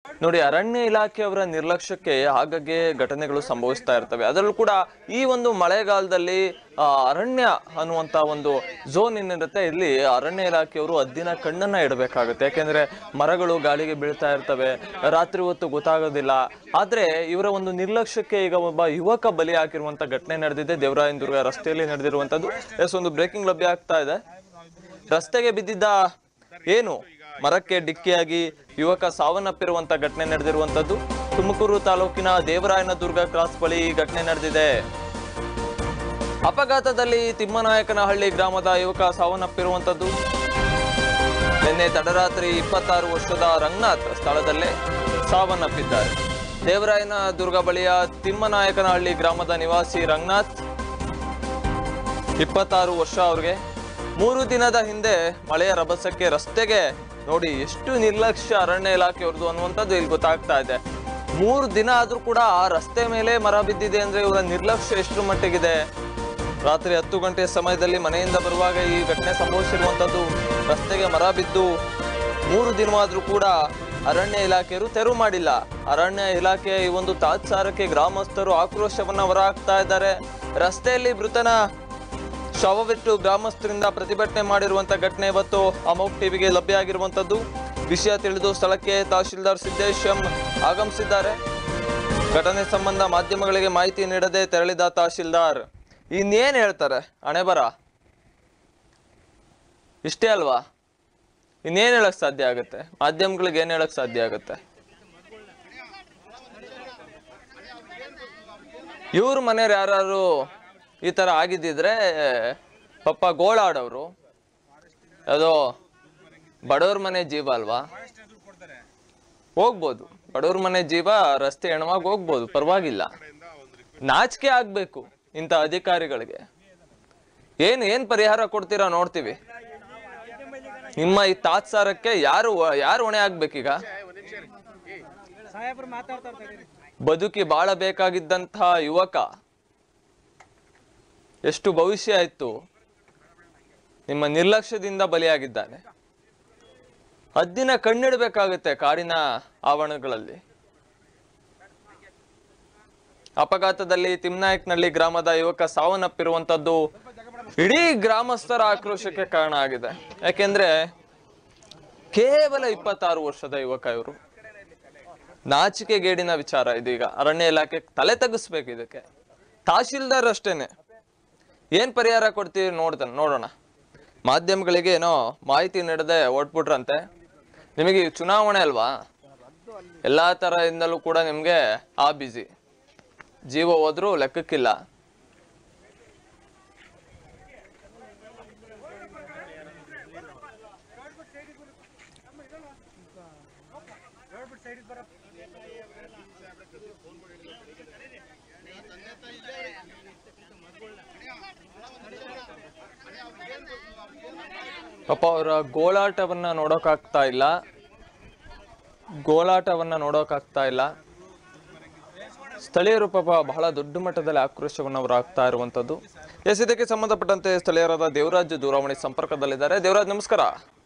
ನೋಡಿ ಅರಣ್ಯ ಇಲಾಖೆಯವರ ನಿರ್ಲಕ್ಷ್ಯಕ್ಕೆ ಆಗಾಗ್ಗೆ ಘಟನೆಗಳು ಸಂಭವಿಸ್ತಾ ಇರ್ತವೆ ಅದರಲ್ಲೂ ಕೂಡ ಈ ಒಂದು ಮಳೆಗಾಲದಲ್ಲಿ ಆ, ಅರಣ್ಯ ಅನ್ನುವಂತ ಒಂದು ಝೋನ್ ಏನಿರುತ್ತೆ ಇಲ್ಲಿ ಅರಣ್ಯ ಇಲಾಖೆಯವರು ಹದ್ದಿನ ಕಣ್ಣನ್ನ ಇಡಬೇಕಾಗುತ್ತೆ ಯಾಕೆಂದ್ರೆ ಮರಗಳು ಗಾಳಿಗೆ ಬೀಳ್ತಾ ಇರ್ತವೆ ರಾತ್ರಿ ಹೊತ್ತು ಗೊತ್ತಾಗೋದಿಲ್ಲ ಆದ್ರೆ ಇವರ ಒಂದು ನಿರ್ಲಕ್ಷ್ಯಕ್ಕೆ ಈಗ ಒಬ್ಬ ಯುವಕ ಬಲಿ ಹಾಕಿರುವಂತ ಘಟನೆ ನಡೆದಿದೆ ದೇವರಾಯನದುರ್ಗ ರಸ್ತೆಯಲ್ಲಿ ನಡೆದಿರುವಂತದ್ದು ಎಸ್ ಒಂದು ಬ್ರೇಕಿಂಗ್ ಲಭ್ಯ ಆಗ್ತಾ ಇದೆ ರಸ್ತೆಗೆ ಬಿದ್ದಿದ್ದ ಏನು ಮರಕ್ಕೆ ಡಿಕ್ಕಿಯಾಗಿ ಯುವಕ ಸಾವನ್ನಪ್ಪಿರುವಂತ ಘಟನೆ ನಡೆದಿರುವಂತದ್ದು ತುಮಕೂರು ತಾಲೂಕಿನ ದೇವರಾಯನದುರ್ಗ ಕ್ರಾಸ್ ಬಳಿ ಈ ಘಟನೆ ನಡೆದಿದೆ ಅಪಘಾತದಲ್ಲಿ ತಿಮ್ಮನಾಯಕನಹಳ್ಳಿ ಗ್ರಾಮದ ಯುವಕ ಸಾವನ್ನಪ್ಪಿರುವಂತದ್ದು ನಿನ್ನೆ ತಡರಾತ್ರಿ ಇಪ್ಪತ್ತಾರು ವರ್ಷದ ರಂಗನಾಥ್ ಸ್ಥಳದಲ್ಲೇ ಸಾವನ್ನಪ್ಪಿದ್ದಾರೆ ದೇವರಾಯನದುರ್ಗ ಬಳಿಯ ತಿಮ್ಮನಾಯಕನಹಳ್ಳಿ ಗ್ರಾಮದ ನಿವಾಸಿ ರಂಗನಾಥ್ ಇಪ್ಪತ್ತಾರು ವರ್ಷ ಅವ್ರಿಗೆ ಮೂರು ದಿನದ ಹಿಂದೆ ಮಳೆಯ ರಭಸಕ್ಕೆ ರಸ್ತೆಗೆ ನೋಡಿ ಎಷ್ಟು ನಿರ್ಲಕ್ಷ್ಯ ಅರಣ್ಯ ಇಲಾಖೆಯವ್ರದ್ದು ಅನ್ನುವಂಥದ್ದು ಇಲ್ಲಿ ಗೊತ್ತಾಗ್ತಾ ಇದೆ ಮೂರು ದಿನ ಆದ್ರೂ ಕೂಡ ಆ ರಸ್ತೆ ಮೇಲೆ ಮರ ಬಿದ್ದಿದೆ ಅಂದ್ರೆ ಇವರ ನಿರ್ಲಕ್ಷ್ಯ ಎಷ್ಟು ಮಟ್ಟಿಗಿದೆ ರಾತ್ರಿ ಹತ್ತು ಗಂಟೆ ಸಮಯದಲ್ಲಿ ಮನೆಯಿಂದ ಬರುವಾಗ ಈ ಘಟನೆ ಸಂಭವಿಸಿರುವಂತದ್ದು ರಸ್ತೆಗೆ ಮರ ಬಿದ್ದು ಮೂರು ದಿನವಾದ್ರೂ ಕೂಡ ಅರಣ್ಯ ಇಲಾಖೆಯರು ತೆರವು ಮಾಡಿಲ್ಲ ಅರಣ್ಯ ಇಲಾಖೆಯ ಈ ಒಂದು ತಾತ್ಸಾರಕ್ಕೆ ಗ್ರಾಮಸ್ಥರು ಆಕ್ರೋಶವನ್ನ ಹೊರಹಾಕ್ತಾ ಇದ್ದಾರೆ ರಸ್ತೆಯಲ್ಲಿ ಮೃತನ ಶವವಿಟ್ಟು ಗ್ರಾಮಸ್ಥರಿಂದ ಪ್ರತಿಭಟನೆ ಮಾಡಿರುವಂತ ಘಟನೆ ಇವತ್ತು ಅಮೋಕ್ ಟಿವಿಗೆ ಲಭ್ಯ ಆಗಿರುವಂತದ್ದು ವಿಷಯ ತಿಳಿದು ಸ್ಥಳಕ್ಕೆ ತಹಶೀಲ್ದಾರ್ ಸಿದ್ದೇಶ್ ಎಂ ಆಗಮಿಸಿದ್ದಾರೆ ಘಟನೆ ಸಂಬಂಧ ಮಾಧ್ಯಮಗಳಿಗೆ ಮಾಹಿತಿ ನೀಡದೆ ತೆರಳಿದ ತಹಶೀಲ್ದಾರ್ ಇನ್ನೇನ್ ಹೇಳ್ತಾರೆ ಹಣೆ ಬರ ಇಷ್ಟೇ ಅಲ್ವಾ ಇನ್ನೇನ್ ಹೇಳಕ್ ಸಾಧ್ಯ ಆಗುತ್ತೆ ಮಾಧ್ಯಮಗಳಿಗೆ ಏನ್ ಹೇಳಕ್ ಸಾಧ್ಯ ಆಗುತ್ತೆ ಇವ್ರ ಮನೆಯವ್ರು ಯಾರು ಈ ತರ ಆಗಿದ್ದಿದ್ರೆ ಪಪ್ಪ ಗೋಳಾಡೋರು ಯಾವುದೋ ಬಡವ್ರ ಮನೆ ಜೀವ ಅಲ್ವಾ ಹೋಗ್ಬೋದು ಬಡವ್ರ ಮನೆ ಜೀವ ರಸ್ತೆ ಹೆಣವಾಗಿ ಹೋಗ್ಬೋದು ಪರವಾಗಿಲ್ಲ ನಾಚಿಕೆ ಆಗ್ಬೇಕು ಇಂಥ ಅಧಿಕಾರಿಗಳಿಗೆ ಏನ್ ಏನ್ ಪರಿಹಾರ ಕೊಡ್ತೀರಾ ನೋಡ್ತೀವಿ ನಿಮ್ಮ ಈ ತಾತ್ಸಾರಕ್ಕೆ ಯಾರು ಯಾರು ಹೊಣೆ ಆಗ್ಬೇಕೀಗ ಸಾಹೇಬ್ರು ಮಾತಾಡ್ತಾ ಇರ್ತಾರೆ ಬದುಕಿ ಬಾಳಬೇಕಾಗಿದ್ದಂತಹ ಯುವಕ ಎಷ್ಟು ಭವಿಷ್ಯ ಇತ್ತು ನಿಮ್ಮ ನಿರ್ಲಕ್ಷ್ಯದಿಂದ ಬಲಿಯಾಗಿದ್ದಾನೆ ಹದ್ದಿನ ಕಣ್ಣಿಡಬೇಕಾಗುತ್ತೆ ಕಾಡಿನ ಆವರಣಗಳಲ್ಲಿ ಅಪಘಾತದಲ್ಲಿ ತಿಮ್ನಾಯಕ್ನಳ್ಳಿ ಗ್ರಾಮದ ಯುವಕ ಸಾವನ್ನಪ್ಪಿರುವಂತದ್ದು ಇಡೀ ಗ್ರಾಮಸ್ಥರ ಆಕ್ರೋಶಕ್ಕೆ ಕಾರಣ ಆಗಿದೆ ಯಾಕೆಂದ್ರೆ ಕೇವಲ ಇಪ್ಪತ್ತಾರು ವರ್ಷದ ಯುವಕ ಇವರು ನಾಚಿಕೆಗೇಡಿನ ವಿಚಾರ ಇದೀಗ ಅರಣ್ಯ ಇಲಾಖೆ ತಲೆ ತಗ್ಗಿಸ್ಬೇಕು ಇದಕ್ಕೆ ತಹಶೀಲ್ದಾರ್ ಅಷ್ಟೇನೆ ಏನ್ ಪರಿಹಾರ ಕೊಡ್ತೀವಿ ನೋಡ್ತಾನೆ ನೋಡೋಣ ಮಾಧ್ಯಮಗಳಿಗೆ ಏನೋ ಮಾಹಿತಿ ನೀಡದೆ ಓಟ್ಬಿಟ್ರಂತೆ ನಿಮಗೆ ಈ ಚುನಾವಣೆ ಅಲ್ವಾ ಎಲ್ಲಾ ತರದಿಂದಲೂ ಕೂಡ ನಿಮ್ಗೆ ಆ ಬಿಸಿ ಜೀವ ಹೋದ್ರೂ ಲೆಕ್ಕಕ್ಕಿಲ್ಲ ಪಾಪ ಅವರ ಗೋಳಾಟವನ್ನ ನೋಡೋಕಾಗ್ತಾ ಇಲ್ಲ ಗೋಳಾಟವನ್ನ ನೋಡೋಕಾಗ್ತಾ ಇಲ್ಲ ಸ್ಥಳೀಯರು ಪಾಪ ಬಹಳ ದೊಡ್ಡ ಮಟ್ಟದಲ್ಲಿ ಆಕ್ರೋಶವನ್ನು ಅವರು ಆಗ್ತಾ ಇರುವಂತದ್ದು ಎಸ್ ಇದಕ್ಕೆ ಸಂಬಂಧಪಟ್ಟಂತೆ ಸ್ಥಳೀಯರಾದ ದೇವರಾಜ್ ದೂರವಾಣಿ ಸಂಪರ್ಕದಲ್ಲಿದ್ದಾರೆ ದೇವರಾಜ್ ನಮಸ್ಕಾರ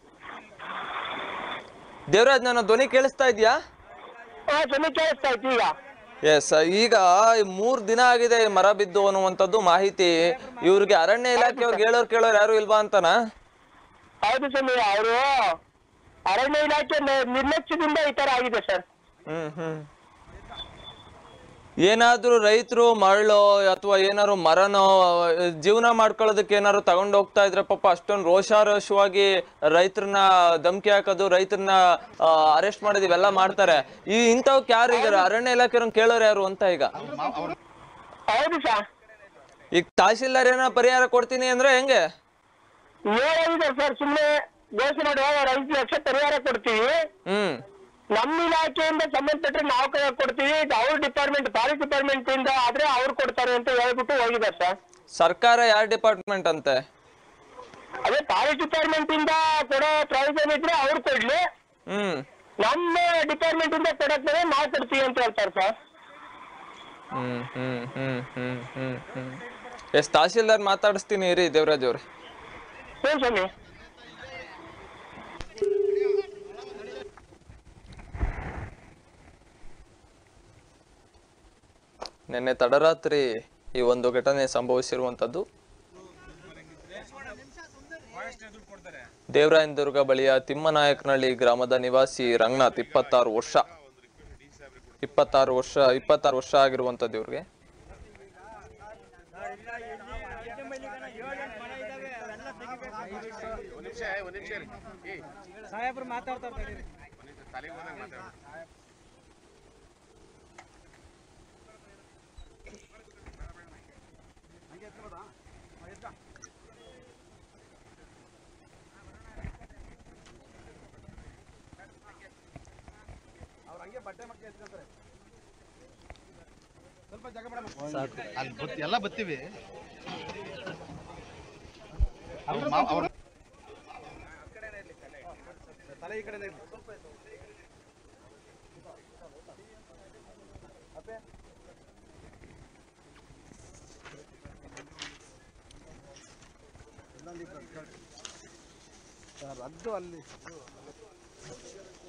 ದೇವರಾಜ್ ನನ್ನ ಧ್ವನಿ ಕೇಳಿಸ್ತಾ ಇದೆಯಾ ಹಾ ಧ್ವನಿ ಕೇಳಿಸ್ತಾ ಇತ್ತು ಈಗ ಎಸ್ ಈಗ ಈ ಮೂರ್ ದಿನ ಆಗಿದೆ ಈ ಮರ ಬಿದ್ದು ಅನ್ನುವಂಥದ್ದು ಮಾಹಿತಿ ಇವ್ರಿಗೆ ಅರಣ್ಯ ಇಲಾಖೆಯವ್ರಿಗೆ ಹೇಳೋರ್ ಕೇಳೋರು ಯಾರು ಇಲ್ವಾ ಅಂತನಾ ಹೌದು ಸ್ವಾಮಿ ಅವರು ಅರಣ್ಯ ಇಲಾಖೆ ನ- ನಿರ್ಲಕ್ಷ್ಯದಿಂದ ಈ ತರ ಆಗಿದೆ ಸರ್ ಹ್ಮ್ ಹ್ಮ್ ಏನಾದ್ರೂ ರೈತರು ಮರಳು ಅಥವಾ ಏನಾದ್ರು ಮರನೋ ಜೀವನ ಮಾಡ್ಕೊಳ್ಳೋದಕ್ಕೆ ಏನಾದ್ರು ತಗೊಂಡು ಹೋಗ್ತಾ ಇದ್ರೆ ಪಾಪ ಅಷ್ಟೊಂದು ರೋಷಾರೋಷವಾಗಿ ರೈತರನ್ನ ಧಮ್ಕಿ ಹಾಕೋದು ರೈತರನ್ನ ಅರೆಸ್ಟ್ ಮಾಡೋದು ಇವೆಲ್ಲ ಮಾಡ್ತಾರೆ ಈ ಇಂಥವಕ್ಕೆ ಯಾರು ಈಗ ಅರಣ್ಯ ಇಲಾಖೆಯವ್ರನ್ನ ಕೇಳೋರು ಯಾರು ಅಂತ ಈಗ ಹೌದು ಸರ್ ಈಗ ತಹಶೀಲ್ದಾರ್ ಏನೋ ಪರಿಹಾರ ಕೊಡ್ತೀನಿ ಅಂದ್ರೆ ಹೆಂಗೆ ಏನಾಗಿದೆ ಸರ್ ಸುಮ್ಮನೆ ಘೋಷಣೆ ಮಾಡುವಾಗ ಐದು ಲಕ್ಷ ಪರಿಹಾರ ಕೊಡ್ತೀವಿ ಹ್ಮ್ ನಮ್ಮ ಇಲಾಖೆಯಿಂದ ಸಂಬಂಧಪಟ್ಟರೆ ನಾವು ಕೈ ಕೊಡ್ತೀವಿ ಇದು ಅವ್ರ ಡಿಪಾರ್ಟ್ಮೆಂಟ್ ಫಾರೆಸ್ಟ್ ಡಿಪಾರ್ಟ್ಮೆಂಟ್ ಇಂದ ಆದ್ರೆ ಅವ್ರು ಕೊಡ್ತಾರೆ ಅಂತ ಹೇಳ್ಬಿಟ್ಟು ಹೋಗಿದ್ದಾರೆ ಸರ್ ಸರ್ಕಾರ ಯಾರ ಡಿಪಾರ್ಟ್ಮೆಂಟ್ ಅಂತೆ ಅದೇ ಫಾರೆಸ್ಟ್ ಡಿಪಾರ್ಟ್ಮೆಂಟ್ ಇಂದ ಕೊಡೋ ಪ್ರಯೋಜನ ಇದ್ರೆ ಅವ್ರು ಕೊಡ್ಲಿ ಹ್ಮ್ ನಮ್ಮ ಡಿಪಾರ್ಟ್ಮೆಂಟ್ ಇಂದ ಕೊಡಕ್ಕೆ ನಾವು ಕೊಡ್ತೀವಿ ಅಂತ ಹೇಳ್ತಾರೆ ಸರ್ ಹ್ಮ್ ಹ್ಮ್ ಹ್ಮ್ ಹ್ಮ್ ಹ್ಮ್ ಹ್ಮ್ ಎಸ್ ತಹಶೀಲ್ದಾರ್ ಮಾತಾಡಿಸ್ತೀನಿ ಇರಿ ದೇವರಾಜ್ ಅವ್ರೆ ಹ್ಞೂ ಸ್ವಾಮಿ ನಿನ್ನೆ ತಡರಾತ್ರಿ ಈ ಒಂದು ಘಟನೆ ಸಂಭವಿಸಿರುವಂಥದ್ದು ದೇವರಾಯನದುರ್ಗ ಬಳಿಯ ತಿಮ್ಮನಾಯಕನಹಳ್ಳಿ ಗ್ರಾಮದ ನಿವಾಸಿ ರಂಗನಾಥ್ ಇಪ್ಪತ್ತಾರು ವರ್ಷ ಇಪ್ಪತ್ತಾರು ವರ್ಷ ಇಪ್ಪತ್ತಾರು ವರ್ಷ ಆಗಿರುವಂಥದ್ದು ಇವ್ರಿಗೆ ಸಾಹೇಬ್ರು ಮಾತಾಡ್ತಾರೆ ಅಲ್ಲಿ ಬತ್ತಿ ಎಲ್ಲ ಬತ್ತೀವಿ ಅವ್ರ್ ಮಾವ್- ಅವ್ರ್ ತಲೆ ಈ ಕಡೆನೇ ಇರ್ಲಿ. ಇನ್ನೊಂದು ಈ ಕಡೆ. ಸರ್, ಅದು ಅಲ್ಲಿ